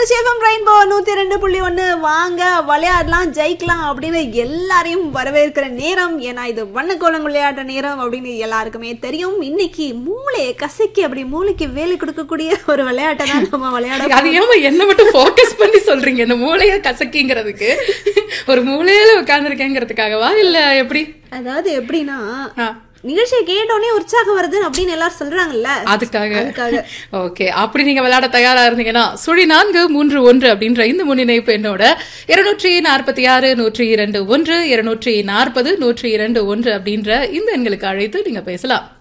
Trichy FM rainbow நூத்தி ரெண்டு புள்ளி ஒண்ணு வாங்க விளையாடலாம் ஜெயிக்கலாம் அப்படின்னு எல்லாரையும் வரவேற்கிற நேரம் ஏன்னா இது வண்ணக்கோலம் விளையாடுற நேரம் அப்படின்னு எல்லாருக்குமே தெரியும் இன்னைக்கு மூளையை கசக்கி அப்படி மூளைக்கு வேலை கொடுக்கக்கூடிய ஒரு விளையாட்டை தான் நம்ம விளையாட அது ஏமா என்ன மட்டும் ஃபோக்கஸ் பண்ணி சொல்றீங்க இந்த மூளைய கசக்கிங்கிறதுக்கு ஒரு மூளையில உட்கார்ந்துருக்கேங்கிறதுக்காகவா இல்ல எப்படி அதாவது எப்படின்னா ஆ, நிகழ்ச்சியை கேட்டோடனே உற்சாகம் வருது அப்படின்னு எல்லாரும் சொல்றாங்கல்ல அதுக்காக அதுக்காக ஓகே அப்படி நீங்க விளையாட தயாரா இருந்தீங்கன்னா சுழி நான்கு மூன்று ஒன்று அப்படின்ற இந்த முன்னிணைப்பு என்னோட இருநூற்றி நாற்பத்தி ஆறு நூற்றி இரண்டு ஒன்று இருநூற்றி நாற்பது நூற்றி இரண்டு ஒன்று அப்படின்ற இந்த எண்களுக்கு அழைத்து நீங்க பேசலாம்